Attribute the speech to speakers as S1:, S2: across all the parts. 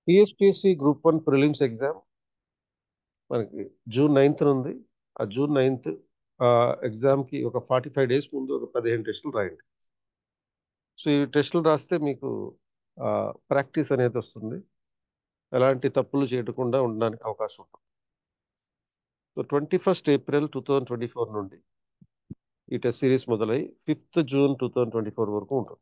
S1: TSPSC group one prelims exam మనకి June ninth ఉంది ఆ జూన్ నైన్త్ ఎగ్జామ్కి ఒక ఫార్టీ ఫైవ్ డేస్ ముందు ఒక పదిహేను టెస్టులు రాయండి సో ఈ టెస్టులు రాస్తే మీకు ప్రాక్టీస్ అనేది వస్తుంది ఎలాంటి తప్పులు చేయకుండా ఉండడానికి అవకాశం ఉంటుంది so twenty first April two thousand twenty four నుండి ఈ టెస్ట్ సిరీస్ మొదలై fifth June two thousand twenty four వరకు ఉంటుంది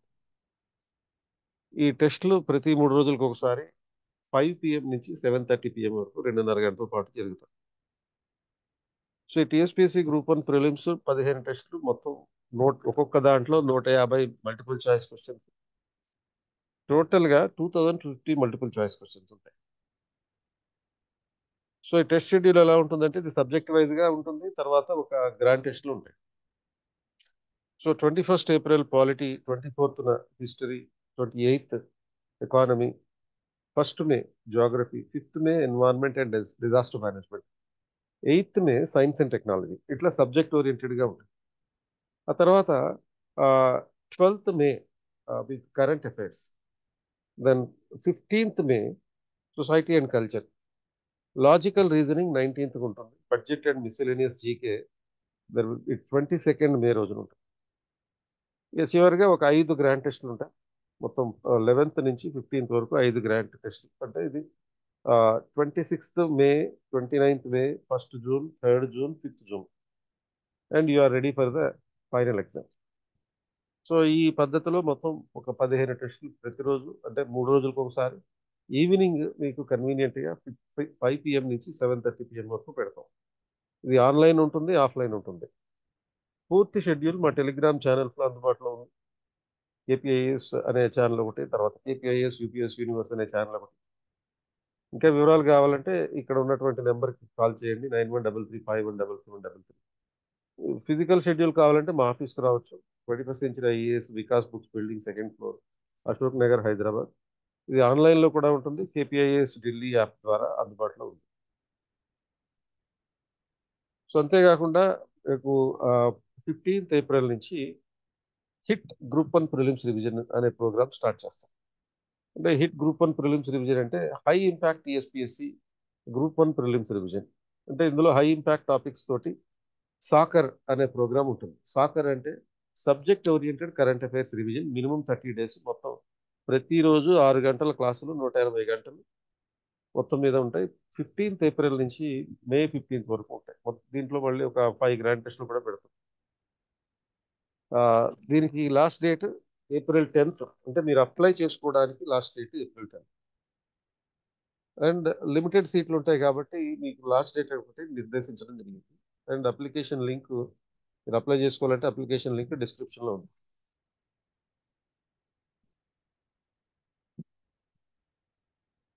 S1: ఈ టెస్టులు ప్రతి మూడు రోజులకు ఒకసారి ఫైవ్ పిఎం నుంచి సెవెన్ థర్టీ పిఎం వరకు రెండున్నర గంటల పాటు జరుగుతాయి సో ఈ టీఎస్పీఎస్సీ గ్రూప్ వన్ ప్రిలిమ్స్ పదిహేను టెస్టులు మొత్తం నోట్ ఒక్కొక్క దాంట్లో నూట యాభై మల్టిపుల్ చాయిస్ క్వశ్చన్స్ టోటల్గా two thousand fifty multiple choice questions ఉంటాయి సో ఈ టెస్ట్ షెడ్యూల్ ఎలా ఉంటుందంటే ఇది సబ్జెక్ట్ వైజ్గా ఉంటుంది తర్వాత ఒక గ్రాండ్ టెస్ట్లు ఉంటాయి so twenty first April polity twenty ఫోర్త్న history twenty eighth economy first May geography fifth May environment and disaster management eighth May science and technology ఇట్లా సబ్జెక్ట్ ఓరియంటెడ్గా ఉంటుంది ఆ తర్వాత twelfth May with current affairs then fifteenth May society and culture logical reasoning nineteenth ఉంటుంది budget and miscellaneous GK then twenty second May రోజున ఉంటుంది ఇక చివరిగా ఒక ఐదు గ్రాండ్ టెస్టులు ఉంటాయి మొత్తం లెవెన్త్ నుంచి ఫిఫ్టీన్త్ వరకు ఐదు గ్రాండ్ టెస్టులు అంటే ఇది twenty sixth May twenty ninth May first June third June fifth June and you are ready for the final exam so ఈ పద్ధతిలో మొత్తం ఒక పదిహేను టెస్టులు ప్రతిరోజు అంటే మూడు రోజులకు ఒకసారి ఈవినింగ్ మీకు కన్వీనియంట్గా ఫైవ్ పిఎం నుంచి సెవెన్ థర్టీ పిఎం వరకు పెడతాం ఇది ఆన్లైన్ ఉంటుంది ఆఫ్లైన్ ఉంటుంది పూర్తి షెడ్యూల్ మా టెలిగ్రామ్ ఛానల్స్లో అందుబాటులో ఉంది కేపీఐఎస్ అనే ఛానల్ ఒకటి తర్వాత కేపీఐఎస్ యూపీఎస్ యూనివర్స్ అనే ఛానల్ ఒకటి ఇంకా వివరాలు కావాలంటే ఇక్కడ ఉన్నటువంటి నెంబర్కి కాల్ చేయండి nine one double three five one double seven double three physical schedule కావాలంటే మా ఆఫీస్కి రావచ్చు twenty first century IAS Vikas books building second floor Ashok Nagar Hyderabad ఇది ఆన్లైన్లో కూడా ఉంటుంది కేపీఐఎస్ ఢిల్లీ యాప్ ద్వారా అందుబాటులో ఉంది సో అంతేకాకుండా మీకు ఫిఫ్టీన్త్ ఏప్రిల్ నుంచి hit group one prelims revision అనే ప్రోగ్రామ్ స్టార్ట్ చేస్తాం అంటే hit group one prelims revision అంటే high impact TSPSC group one prelims revision అంటే ఇందులో హై ఇంపాక్ట్ టాపిక్స్ తోటి సాకర్ అనే ప్రోగ్రామ్ ఉంటుంది సాకర్ అంటే subject oriented current affairs revision minimum thirty days మొత్తం ప్రతిరోజు ఆరు గంటల క్లాసులు నూట ఎనభై గంటలు మొత్తం మీద ఉంటాయి ఫిఫ్టీన్త్ ఏప్రిల్ నుంచి మే ఫిఫ్టీన్త్ వరకు ఉంటాయి దీంట్లో మళ్ళీ ఒక ఫైవ్ గ్రాండ్ టెస్ట్లు కూడా పెడతాం దీనికి లాస్ట్ డేట్ ఏప్రిల్ టెన్త్ అంటే మీరు అప్లై చేసుకోవడానికి last date April tenth and limited సీట్లు ఉంటాయి కాబట్టి మీకు లాస్ట్ డేట్ ఒకటి నిర్దేశించడం జరిగింది అండ్ అప్లికేషన్ లింక్ మీరు అప్లై చేసుకోవాలంటే అప్లికేషన్ లింక్ డిస్క్రిప్షన్లో ఉంది